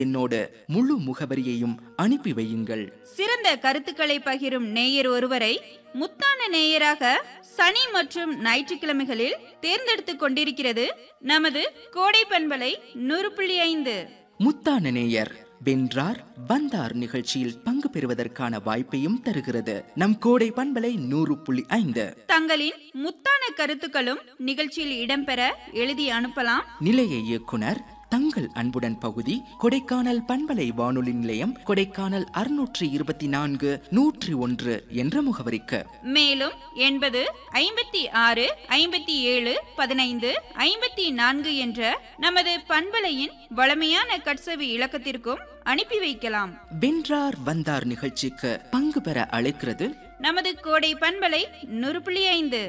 என்னோட முழு முகவரியையும் அனுப்பி வையுங்கள் சிறந்த கருத்துக்களை பகிரும் நேயர் ஒருவரை முத்தான நேயராக சனி மற்றும் ஞாயிற்றுக்கிழமைகளில் தேர்ந்தெடுத்துக் கொண்டிருக்கிறது நமது கோடை பண்பலை நூறு புள்ளி ஐந்து முத்தான நேயர் வென்றார் வந்தார் நிகழ்ச்சியில் பங்கு பெறுவதற்கான வாய்ப்பையும் தருகிறது நம் கோடை பண்பலை நூறு புள்ளி ஐந்து தங்களின் முத்தான கருத்துக்களும் நிகழ்ச்சியில் இடம்பெற எழுதி அனுப்பலாம் நிலைய இயக்குனர் தங்கள் அன்புடன் பகுதி கொடைக்கானல் பண்பலை வானொலி நிலையம் கொடைக்கானல் அறுநூற்றி இருபத்தி நான்கு நூற்றி ஒன்று என்ற முகவரிக்கு மேலும் எண்பது ஐம்பத்தி ஆறு ஐம்பத்தி ஏழு பதினைந்து ஐம்பத்தி நான்கு என்ற நமது பண்பலையின் வளமையான கட்சவி இலக்கத்திற்கும் அனுப்பி வைக்கலாம் வென்றார் வந்தார் நிகழ்ச்சிக்கு பங்கு பெற அழைக்கிறது நமது கோடை பண்பலை நூறு புள்ளி ஐந்து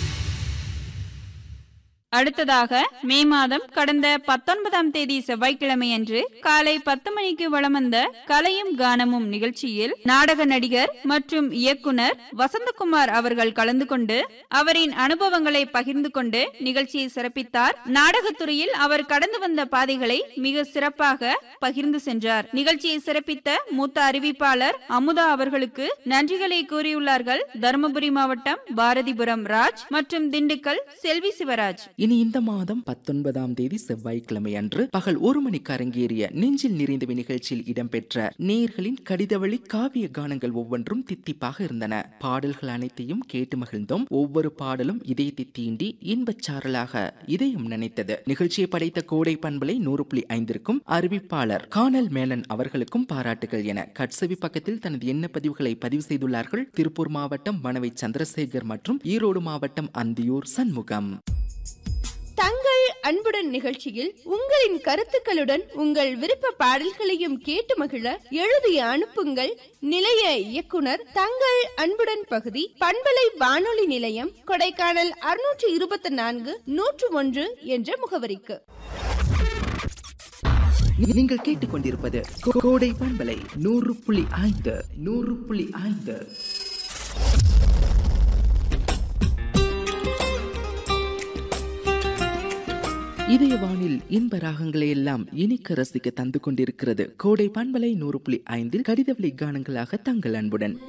அடுத்ததாக மே மாதம் கடந்த பத்தொன்பதாம் தேதி செவ்வாய்க்கிழமை அன்று காலை பத்து மணிக்கு வலம் வந்த கலையும் கானமும் நிகழ்ச்சியில் நாடக நடிகர் மற்றும் இயக்குனர் வசந்தகுமார் அவர்கள் கலந்து கொண்டு அவரின் அனுபவங்களை பகிர்ந்து கொண்டு நிகழ்ச்சியை சிறப்பித்தார் நாடகத்துறையில் அவர் கடந்து வந்த பாதைகளை மிக சிறப்பாக பகிர்ந்து சென்றார் நிகழ்ச்சியை சிறப்பித்த மூத்த அறிவிப்பாளர் அமுதா அவர்களுக்கு நன்றிகளை கூறியுள்ளார்கள் தருமபுரி மாவட்டம் பாரதிபுரம் ராஜ் மற்றும் திண்டுக்கல் செல்வி சிவராஜ் இனி இந்த மாதம் பத்தொன்பதாம் தேதி செவ்வாய்க்கிழமை அன்று பகல் ஒரு மணிக்கு அரங்கேறிய நெஞ்சில் நிறைந்தவை நிகழ்ச்சியில் இடம்பெற்ற நேயர்களின் கடிதவழி காவிய கானங்கள் ஒவ்வொன்றும் தித்திப்பாக இருந்தன பாடல்கள் அனைத்தையும் கேட்டு மகிழ்ந்தோம் ஒவ்வொரு பாடலும் இதயத்தை தீண்டி இன்பச் சாரலாக இதயம் நினைத்தது நிகழ்ச்சியை படைத்த கோடை பண்பலை நூறு புள்ளி ஐந்திற்கும் அறிவிப்பாளர் கானல் மேனன் அவர்களுக்கும் பாராட்டுகள் என கட்சவி பக்கத்தில் தனது எண்ண பதிவுகளை பதிவு செய்துள்ளார்கள் திருப்பூர் மாவட்டம் மணவை சந்திரசேகர் மற்றும் ஈரோடு மாவட்டம் அந்தியூர் சண்முகம் தங்கள் அன்புடன் நிகழ்ச்சியில் உங்களின் கருத்துக்களுடன் உங்கள் விருப்ப பாடல்களையும் கேட்டு மகிழ எழுதி அனுப்புங்கள் நிலைய இயக்குனர் தங்கள் அன்புடன் பகுதி பண்பலை வானொலி நிலையம் கொடைக்கானல் அறுநூற்று இருபத்தி நான்கு நூற்று ஒன்று என்ற முகவரிக்கு நீங்கள் கேட்டுக்கொண்டிருப்பது கோ- கோடை பண்பலை நூறு புள்ளி ஐந்து நூறு புள்ளி ஐந்து இதய வானில் இன்ப ராகங்களை எல்லாம் இனிக்க ரசிக்க தந்து கொண்டிருக்கிறது கோடை பண்பலை நூறு புள்ளி ஐந்தில் கடிதவழி கானங்களாக தங்கள் அன்புடன்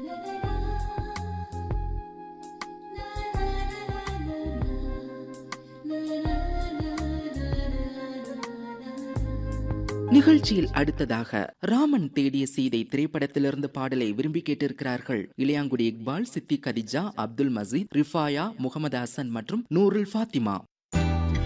நிகழ்ச்சியில் அடுத்ததாக ராமன் தேடிய சீதை திரைப்படத்திலிருந்து பாடலை விரும்பி கேட்டிருக்கிறார்கள் இளையாங்குடி இக்பால் சித்தி கதிஜா அப்துல் மசீத் ரிஃபாயா முகமது ஹசன் மற்றும் நூருல் ஃபாத்திமா